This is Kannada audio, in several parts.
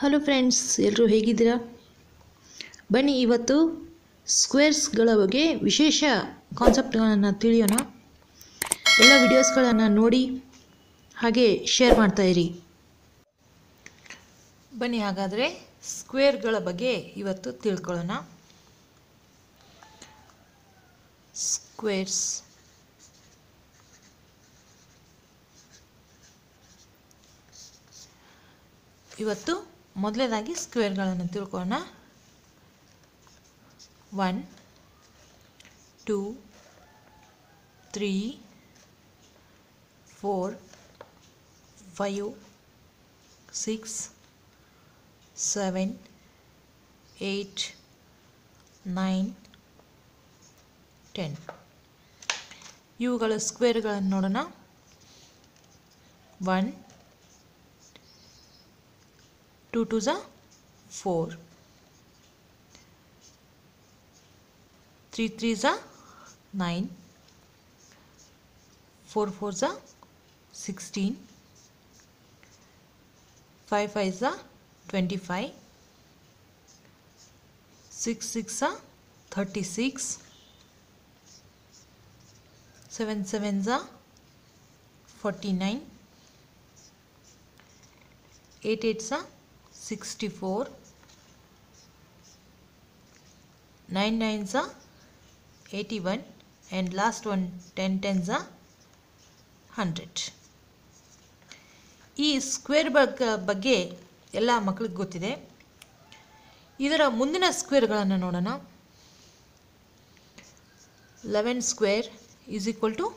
ಹಲೋ ಫ್ರೆಂಡ್ಸ್ ಎಲ್ಲರೂ ಹೇಗಿದ್ದೀರಾ ಬನ್ನಿ ಇವತ್ತು ಸ್ಕ್ವೇರ್ಸ್ಗಳ ಬಗ್ಗೆ ವಿಶೇಷ ಕಾನ್ಸೆಪ್ಟ್ಗಳನ್ನು ತಿಳಿಯೋಣ ಎಲ್ಲ ವಿಡಿಯೋಸ್ಗಳನ್ನು ನೋಡಿ ಹಾಗೆ ಶೇರ್ ಮಾಡ್ತಾ ಇರಿ ಬನ್ನಿ ಹಾಗಾದರೆ ಸ್ಕ್ವೇರ್ಗಳ ಬಗ್ಗೆ ಇವತ್ತು ತಿಳ್ಕೊಳ್ಳೋಣ ಸ್ಕ್ವೇರ್ಸ್ ಇವತ್ತು ಮೊದಲನೇದಾಗಿ ಸ್ಕ್ವೇರ್ಗಳನ್ನು ತಿಳ್ಕೊಳ್ಳೋಣ one two three four five six seven eight nine ten ಇವುಗಳ ಸ್ಕ್ವೇರ್ಗಳನ್ನು ನೋಡೋಣ ಒನ್ ಟೂ ಟು ಝ ಫೋರ್ ತ್ರೀ ತ್ರೀ ಝ ನೈನ್ ಫೋರ್ ಫೋರ್ ಝ ಸಿಕ್ಸ್ಟೀನ್ ಫೈವ್ ಫೈವ್ ಝ ಟ್ವೆಂಟಿ ಫೈವ್ ಸಿಕ್ಸ್ ಸಿಕ್ಸ್ ಝ ಥರ್ಟಿ ಸಿಕ್ಸ್ ಸೆವೆನ್ ಸೆವೆನ್ ಝ ಫಾರ್ಟಿ ನೈನ್ ಏಟ್ ಏಟ್ ಝ ಸಿಕ್ಸ್ಟಿ ಫೋರ್ ನೈನ್ ನೈನ್ ಝ eighty one and last one ten ten ಝ ಹಂಡ್ರೆಡ್ ಈ ಸ್ಕ್ವೇರ್ ಬಗ್ ಬಗ್ಗೆ ಎಲ್ಲ ಮಕ್ಕಳಿಗೆ ಗೊತ್ತಿದೆ ಇದರ ಮುಂದಿನ ಸ್ಕ್ವೇರ್ಗಳನ್ನು ನೋಡೋಣ eleven square is equal to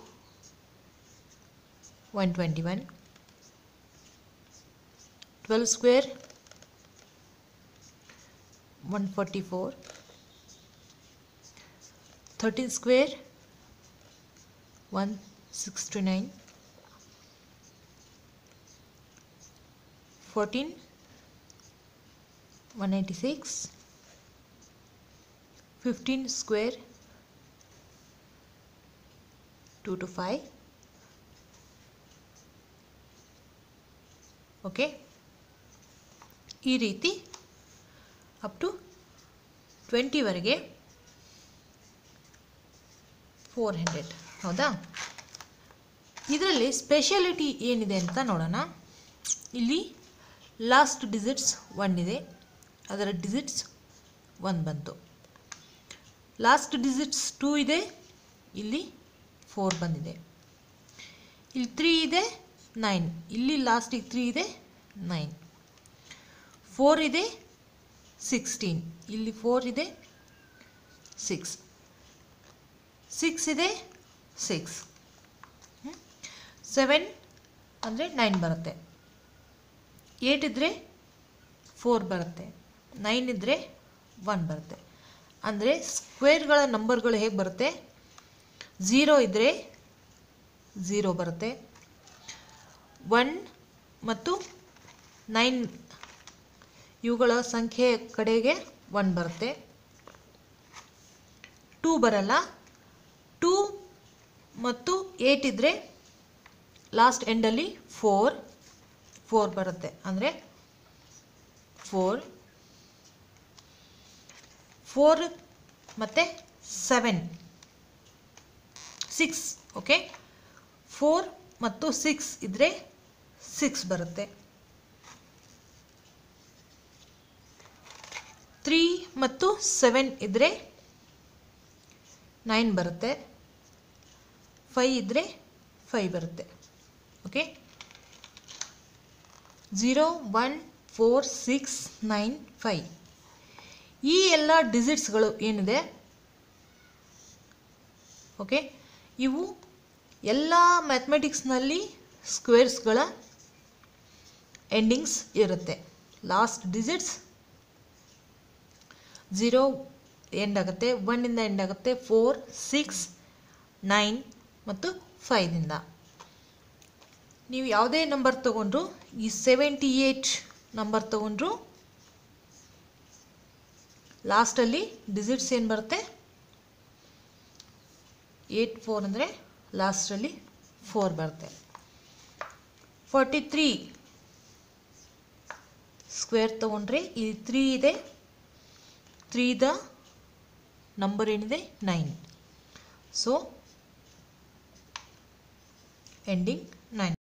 one twenty one twelve square one forty four thirteen square one sixty nine fourteen one eighty six fifteen square two two five okay ಈ ರೀತಿ ಅಪ್ ಟು ಟ್ವೆಂಟಿವರೆಗೆ ಫೋರ್ ಹಂಡ್ರೆಡ್ ಹೌದಾ ಇದರಲ್ಲಿ ಸ್ಪೆಷಾಲಿಟಿ ಏನಿದೆ ಅಂತ ನೋಡೋಣ ಇಲ್ಲಿ ಲಾಸ್ಟ್ ಡಿಜಿಟ್ಸ್ ಒನ್ ಇದೆ ಅದರ ಡಿಜಿಟ್ಸ್ ಒನ್ ಬಂತು ಲಾಸ್ಟ್ ಡಿಜಿಟ್ಸ್ ಟೂ ಇದೆ ಇಲ್ಲಿ ಫೋರ್ ಬಂದಿದೆ ಇಲ್ಲಿ ತ್ರೀ ಇದೆ ನೈನ್ ಇಲ್ಲಿ ಲಾಸ್ಟಿಗೆ ತ್ರೀ ಇದೆ ನೈನ್ ಫೋರ್ ಇದೆ ಸಿಕ್ಸ್ಟೀನ್ ಇಲ್ಲಿ ಫೋರ್ ಇದೆ ಸಿಕ್ಸ್ ಸಿಕ್ಸ್ ಇದೆ ಸಿಕ್ಸ್ ಸೆವೆನ್ ಅಂದರೆ ನೈನ್ ಬರುತ್ತೆ ಏಟ್ ಇದ್ದರೆ ಫೋರ್ ಬರುತ್ತೆ ನೈನ್ ಇದ್ದರೆ ಒನ್ ಬರುತ್ತೆ ಅಂದರೆ ಸ್ಕ್ವೇರ್ಗಳ ನಂಬರ್ಗಳು ಹೇಗೆ ಬರುತ್ತೆ ಝೀರೋ ಇದ್ದರೆ ಝೀರೋ ಬರುತ್ತೆ ಒನ್ ಮತ್ತು ನೈನ್ ಇವುಗಳ ಸಂಖ್ಯೆ ಕಡೆಗೆ ಒನ್ ಬರುತ್ತೆ ಟೂ ಬರಲ್ಲ ಟೂ ಮತ್ತು ಏಟ್ ಇದ್ದರೆ ಲಾಸ್ಟ್ ಎಂಡಲ್ಲಿ ಫೋರ್ ಫೋರ್ ಬರುತ್ತೆ ಅಂದರೆ ಫೋರ್ ಫೋರ್ ಮತ್ತು ಸೆವೆನ್ ಸಿಕ್ಸ್ ಓಕೆ ಫೋರ್ ಮತ್ತು ಸಿಕ್ಸ್ ಇದ್ದರೆ ಸಿಕ್ಸ್ ಬರುತ್ತೆ ತ್ರೀ ಮತ್ತು ಸೆವೆನ್ ಇದ್ದರೆ ನೈನ್ ಬರುತ್ತೆ ಫೈ ಇದ್ದರೆ ಫೈ ಬರುತ್ತೆ okay zero one four six nine five ಈ ಎಲ್ಲ ಡಿಜಿಟ್ಸ್ಗಳು ಏನಿದೆ ಓಕೆ ಇವು ಎಲ್ಲ ಮ್ಯಾಥಮೆಟಿಕ್ಸ್ನಲ್ಲಿ ಸ್ಕ್ವೇರ್ಸ್ಗಳ ಎಂಡಿಂಗ್ಸ್ ಇರುತ್ತೆ ಲಾಸ್ಟ್ ಡಿಜಿಟ್ಸ್ ಝೀರೋ ಎಂಡ್ ಆಗುತ್ತೆ ಒನ್ನಿಂದ ಎಂಡ್ ಆಗುತ್ತೆ ಫೋರ್ ಸಿಕ್ಸ್ ನೈನ್ ಮತ್ತು ಫೈವ್ದಿಂದ ನೀವು ಯಾವುದೇ ನಂಬರ್ ತೊಗೊಂಡ್ರು ಈ ಸೆವೆಂಟಿ ಏಯ್ಟ್ ನಂಬರ್ ತೊಗೊಂಡ್ರು ಲಾಸ್ಟಲ್ಲಿ ಡಿಜಿಟ್ಸ್ ಏನು ಬರುತ್ತೆ ಏಯ್ಟ್ ಫೋರ್ ಅಂದರೆ ಲಾಸ್ಟಲ್ಲಿ ಫೋರ್ ಬರುತ್ತೆ ಫಾರ್ಟಿ ತ್ರೀ ಸ್ಕ್ವೇರ್ ತೊಗೊಂಡ್ರೆ ಇಲ್ಲಿ ತ್ರೀ ಇದೆ ತ್ರೀದ ನಂಬರ್ ಏನಿದೆ ನೈನ್ ಸೊ ಎಂಡಿಂಗ್ ನೈನ್